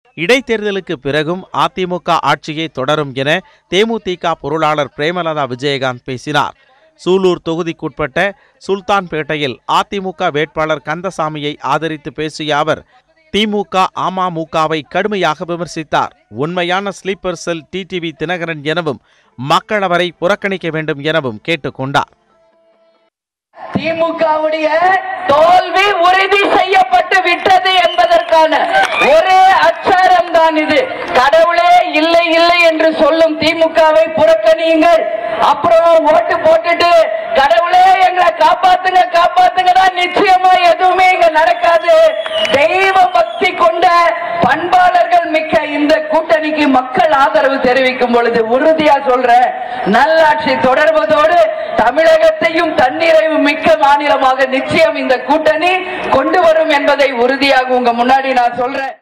இடைத்தேர்தலுக்கு பிறகும் அதிமுக ஆட்சியே தொடரும் என தேமுதிக பொருளாளர் பிரேமலதா விஜயகாந்த் பேசினார் சூலூர் தொகுதிக்குட்பட்ட சுல்தான்பேட்டையில் அதிமுக வேட்பாளர் கந்தசாமியை ஆதரித்து பேசிய அவர் திமுக அமமுகவை கடுமையாக விமர்சித்தார் உண்மையான ஸ்லீப்பர் செல் டிடிவி தினகரன் எனவும் மக்கள் அவரை புறக்கணிக்க வேண்டும் எனவும் கேட்டுக்கொண்டார் திமுகவுடைய தோல்வி உறுதி செய்யப்பட்டு விட்டது என்பதற்கான ஒரே அச்சாரம் தான் இது கடவுளே இல்லை இல்லை என்று சொல்லும் திமுகவை புறக்கணியுங்கள் அப்புறம் ஓட்டு போட்டுட்டு கடவுளே எங்களை காப்பாத்துங்க காப்பாத்துங்கன்னா நிச்சயமா எதுவுமே இங்க நடக்காது தெய்வ பக்தி கொண்ட பண்பாளர்கள் மிக்க இந்த கூட்டணிக்கு மக்கள் ஆதரவு தெரிவிக்கும் பொழுது உறுதியா சொல்றேன் நல்லாட்சி தொடர்வதோடு தமிழகத்தையும் தன்னிறைவு மிக்க மாநிலமாக நிச்சயம் இந்த கூட்டணி கொண்டு வரும் என்பதை உறுதியாக உங்க முன்னாடி நான் சொல்றேன்